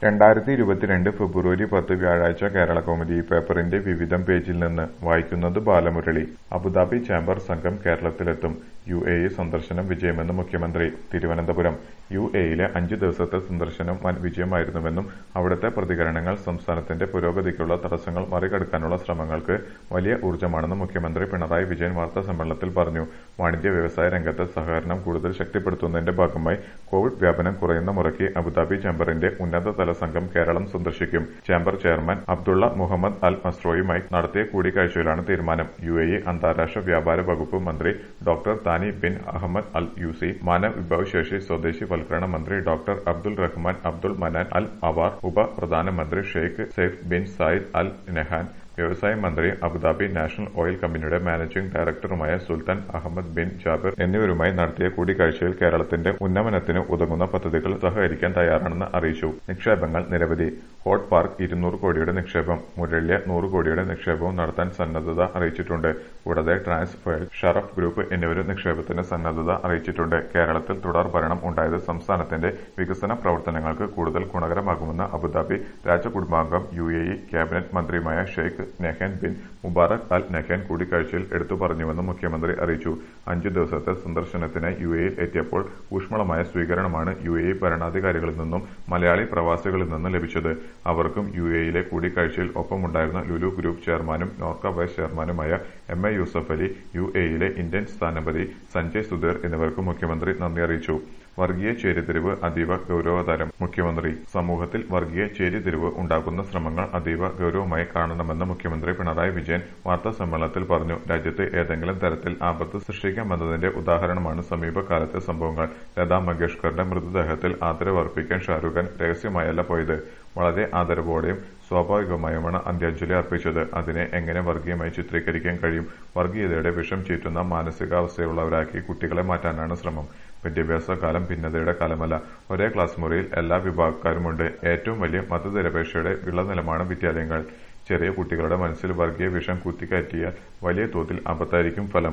രണ്ടായിരത്തി ഇരുപത്തിരണ്ട് ഫെബ്രുവരി പത്ത് വ്യാഴാഴ്ച കേരളകൗമുദി പേപ്പറിന്റെ വിവിധം പേജിൽ നിന്ന് വായിക്കുന്നത് ബാലമുരളി അബുദാബി ചേംബർ സംഘം കേരളത്തിലെത്തും യു എ ഇ സന്ദർശനം വിജയമെന്ന് മുഖ്യമന്ത്രി തിരുവനന്തപുരം യു എയിലെ അഞ്ച് ദിവസത്തെ സന്ദർശനം വൻ വിജയമായിരുന്നുവെന്നും അവിടുത്തെ പ്രതികരണങ്ങൾ സംസ്ഥാനത്തിന്റെ പുരോഗതിക്കുള്ള തടസ്സങ്ങൾ മറികടക്കാനുള്ള ശ്രമങ്ങൾക്ക് വലിയ ഊർജ്ജമാണെന്നും മുഖ്യമന്ത്രി പിണറായി വിജയൻ വാർത്താസമ്മേളനത്തിൽ പറഞ്ഞു വാണിജ്യ വ്യവസായ രംഗത്തെ സഹകരണം കൂടുതൽ ശക്തിപ്പെടുത്തുന്നതിന്റെ ഭാഗമായി കോവിഡ് വ്യാപനം കുറയുന്ന മുറയ്ക്ക് അബുദാബി ചേംബറിന്റെ ഉന്നതതല സംഘം കേരളം സന്ദർശിക്കും chamber chairman Abdulla Mohammed Al മസ്രോയുമായി നടത്തിയ കൂടിക്കാഴ്ചയിലാണ് തീരുമാനം യു എ ഇ അന്താരാഷ്ട്ര വ്യാപാര വകുപ്പ് മന്ത്രി doctor Thani bin Ahmed Al Zeyoudi മാനവ വിഭവശേഷി സ്വദേശി വൽക്കരണ മന്ത്രി doctor Abdul Rahman Abdul Mannan Al Awar ഉപ പ്രധാനമന്ത്രി Sheikh Saif bin Zayed Al Nahyan വ്യവസായ മന്ത്രി അബുദാബി നാഷണൽ ഓയിൽ കമ്പനിയുടെ മാനേജിംഗ് ഡയറക്ടറുമായ സുൽത്താൻ അഹമ്മദ് ബിൻ ജാബിർ എന്നിവരുമായി നടത്തിയ കൂടിക്കാഴ്ചയിൽ കേരളത്തിന്റെ ഉന്നമനത്തിന് ഉതകുന്ന പദ്ധതികൾ സഹകരിക്കാൻ തയ്യാറാണെന്ന് അറിയിച്ചു നിക്ഷേപങ്ങൾ നിരവധി ഹോട്ട് പാർക്ക് ഇരുന്നൂറ് കോടിയുടെ നിക്ഷേപം മുരള്യ നൂറ് കോടിയുടെ നിക്ഷേപവും നടത്താൻ സന്നദ്ധത അറിയിച്ചിട്ടുണ്ട് കൂടാതെ ട്രാൻസ്ഫേൾ ഷറഫ് ഗ്രൂപ്പ് എന്നിവരും നിക്ഷേപത്തിന് സന്നദ്ധത അറിയിച്ചിട്ടുണ്ട് കേരളത്തിൽ തുടർ ഭരണം ഉണ്ടായത് സംസ്ഥാനത്തിന്റെ വികസന പ്രവർത്തനങ്ങൾക്ക് കൂടുതൽ ഗുണകരമാകുമെന്ന് അബുദാബി രാജകുടുംബാംഗം യു എ ഇ ക്യാബിനറ്റ് മന്ത്രിയുമായ Sheikh Nahyan bin Mubarak Al Nahyan കൂടിക്കാഴ്ചയിൽ എടുത്തു പറഞ്ഞുവെന്ന് മുഖ്യമന്ത്രി അറിയിച്ചു അഞ്ചു ദിവസത്തെ സന്ദർശനത്തിനായി യു എയിൽ എത്തിയപ്പോൾ ഊഷ്മളമായ സ്വീകരണമാണ് യു എ ഭരണാധികാരികളിൽ നിന്നും മലയാളി പ്രവാസികളിൽ നിന്നും ലഭിച്ചത് അവർക്കും യു എയിലെ കൂടിക്കാഴ്ചയിൽ ഒപ്പമുണ്ടായിരുന്ന ലുലു ഗ്രൂപ്പ് ചെയർമാനും നോർക്ക വൈസ് ചെയർമാനുമായ M A Yusuff Ali U എയിലെ ഇന്ത്യൻ സ്ഥാനപതി സഞ്ജയ് സുധീർ എന്നിവർക്കും മുഖ്യമന്ത്രി നന്ദി അറിയിച്ചു വർഗീയ ചേരിതിരിവ് അതീവ ഗൌരവതരം മുഖ്യമന്ത്രി സമൂഹത്തിൽ വർഗീയ ചേരിതിരിവ് ഉണ്ടാക്കുന്ന ശ്രമങ്ങൾ അതീവ ഗൌരവമായി കാണണമെന്ന് മുഖ്യമന്ത്രി പിണറായി വിജയൻ വാർത്താസമ്മേളനത്തിൽ പറഞ്ഞു രാജ്യത്ത് ഏതെങ്കിലും തരത്തിൽ ആപത്ത് സൃഷ്ടിക്കാമെന്നതിന്റെ ഉദാഹരണമാണ് സമീപകാലത്തെ സംഭവങ്ങൾ ലതാ മങ്കേഷ്കറുടെ മൃതദേഹത്തിൽ ആദരവർപ്പിക്കാൻ ഷാരൂഖ് ഖാൻ രഹസ്യമായല്ല പോയത് വളരെ ആദരവോടെയും സ്വാഭാവികമായുമാണ് അന്ത്യാഞ്ജലി അർപ്പിച്ചത് അതിനെ എങ്ങനെ വർഗീയമായി ചിത്രീകരിക്കാൻ കഴിയും വർഗീയതയുടെ വിഷം ചീറ്റുന്ന മാനസികാവസ്ഥയുള്ളവരാക്കി കുട്ടികളെ മാറ്റാനാണ് ശ്രമം വിദ്യാഭ്യാസ കാലം ഭിന്നതയുടെ കാലമല്ല ഒരേ ക്ലാസ് മുറിയിൽ എല്ലാ വിഭാഗക്കാരുമുണ്ട് ഏറ്റവും വലിയ മതനിരപേക്ഷയുടെ വിളനിലമാണ് വിദ്യാലയങ്ങൾ ചെറിയ കുട്ടികളുടെ മനസ്സിൽ വർഗീയ വിഷം കുത്തിക്കയറ്റിയാൽ വലിയ തോതിൽ അബദ്ധായിരിക്കും ഫലം